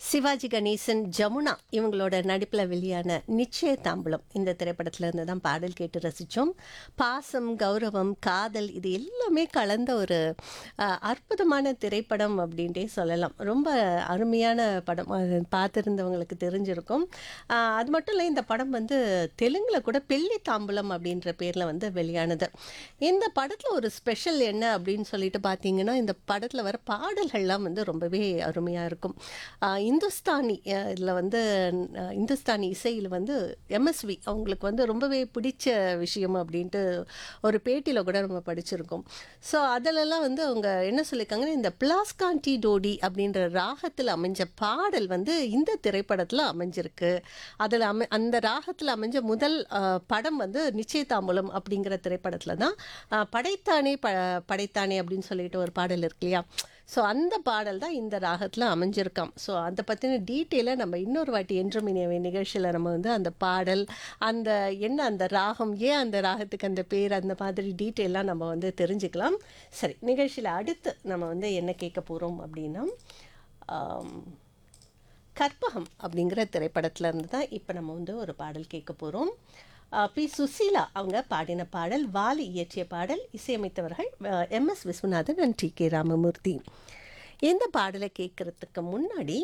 சிவாஜி கணேசன் ஜமுனா இவங்களோட நடிப்பில் வெளியான நிச்சய தாம்பலம் இந்த திரைப்படத்துல இருந்து தான் பாடல் கேட்டு ரசித்தோம் பாசம் கௌரவம் காதல் இது எல்லாமே கலந்த ஒரு அஹ், அற்புதமான திரைப்படம் அப்படின்ட்டே சொல்லலாம் ரொம்ப அருமையான படம் அது பார்த்துருந்தவங்களுக்கு தெரிஞ்சிருக்கும் அஹ், அது மட்டும் இல்லை இந்த படம் வந்து தெலுங்குல கூட பெள்ளி தாம்பலம் அப்படின்ற பேரில் வந்து வெளியானது இந்த படத்தில் ஒரு ஸ்பெஷல் என்ன அப்படின்னு சொல்லிட்டு பார்த்தீங்கன்னா இந்த படத்தில் வர பாடல்கள்லாம் வந்து ரொம்பவே அருமையாக இருக்கும் ஆஹ் இந்துஸ்தானி இதில் வந்து அஹ் இந்துஸ்தானி இசையில் வந்து எம்எஸ்வி அவங்களுக்கு வந்து ரொம்பவே பிடிச்ச விஷயம் அப்படின்ட்டு ஒரு பேட்டியில் கூட நம்ம படிச்சிருக்கோம் ஸோ அதிலெல்லாம் வந்து அவங்க என்ன சொல்லியிருக்காங்கன்னா இந்த பிளாஸ்கான்டி டோடி அப்படின்ற ராகத்தில் அமைஞ்ச பாடல் வந்து இந்த திரைப்படத்தில் அமைஞ்சிருக்கு அதில் அமை அந்த ராகத்தில் அமைஞ்ச முதல் ஆஹ், படம் வந்து நிச்சயதாம்பலம் அப்படிங்கிற திரைப்படத்தில் தான் ஆஹ், படைத்தானே ப படைத்தானே அப்படின்னு சொல்லிட்டு ஒரு பாடல் இருக்கு இல்லையா ஸோ அந்த பாடல் தான் இந்த ராகத்தில் அமைஞ்சிருக்காம் ஸோ அதை பற்றின டீட்டெயிலை நம்ம இன்னொரு வாட்டி என்றும் இனியவை நிகழ்ச்சியில் நம்ம வந்து அந்த பாடல் அந்த என்ன அந்த ராகம் ஏன் அந்த ராகத்துக்கு அந்த பேர் அந்த மாதிரி டீட்டெயிலாம் நம்ம வந்து தெரிஞ்சுக்கலாம் சரி நிகழ்ச்சியில் அடுத்து நம்ம வந்து என்ன கேட்க போகிறோம் அப்படின்னா ஆம், கற்பகம் அப்படிங்கிற திரைப்படத்துல இருந்து தான் இப்போ நம்ம வந்து ஒரு பாடல் கேட்க போகிறோம் பி சுசீலா அவங்க பாடின பாடல் வாலி இயற்றிய பாடல் இசையமைத்தவர்கள் M S Viswanathan and T K Ramamoorthy இந்த பாடலை கேட்கறதுக்கு முன்னாடி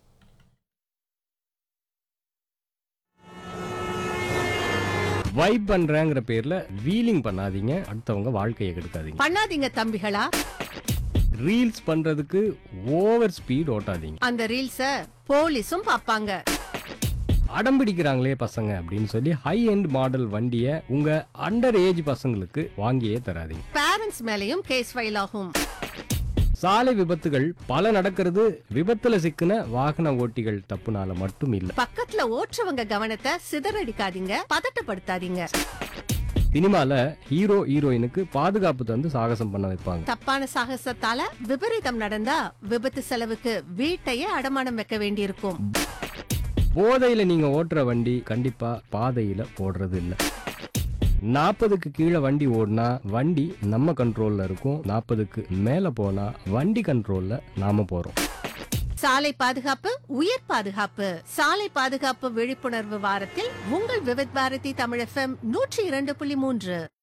வைப் பண்றேங்கிற பேர்ல வீலிங் பண்ணாதீங்க அடுத்தவங்க வாழ்க்கையை கெடுக்காதீங்க பண்ணாதீங்க தம்பிகளா ரீல்ஸ் பண்றதுக்கு ஓவர் ஸ்பீட் ஓட்டாதீங்க அந்த ரீல்ஸை போலீஸும் பார்ப்பாங்க அடம் பிடிக்கிறாங்களே பசங்க அப்படின்னு சொல்லி ஹை எண்ட் மாடல் வண்டியை உங்க அண்டர் ஏஜ் பசங்களுக்கு வாங்கியே தராதீங்க பேரண்ட்ஸ் மேலேயும் கேஸ் ஃபைல் ஆகும் சாலை விபத்துகள் பல நடக்கிறது விபத்துல சிக்கின வாகன ஓட்டிகள் தப்புனால மட்டும் இல்ல பக்கத்துல ஓட்டுறவங்க கவனத்தை சிதறடிக்காதீங்க பதட்டப்படுத்தாதீங்க சினிமால ஹீரோ ஹீரோயினுக்கு பாதுகாப்பு தந்து சாகசம் பண்ண வைப்பாங்க தப்பான சாகசத்தால விபரீதம் நடந்தா விபத்து செலவுக்கு வீட்டையே அடமானம் வைக்க வேண்டியிருக்கும் போதையில நீங்க ஓட்டுற வண்டி கண்டிப்பா பாதையில ஓடுறது இல்ல நாற்பதுக்கு கீழே வண்டி ஓடினா வண்டி நம்ம கண்ட்ரோல்ல இருக்கும் நாற்பதுக்கு மேல போனா வண்டி கண்ட்ரோல்ல நாம போறோம் சாலை பாதுகாப்பு உயிர் பாதுகாப்பு சாலை பாதுகாப்பு விழிப்புணர்வு வாரத்தில் உங்கள் விவித் பாரதி தமிழ் எஃப்எம் நூற்றி இரண்டு புள்ளி மூன்று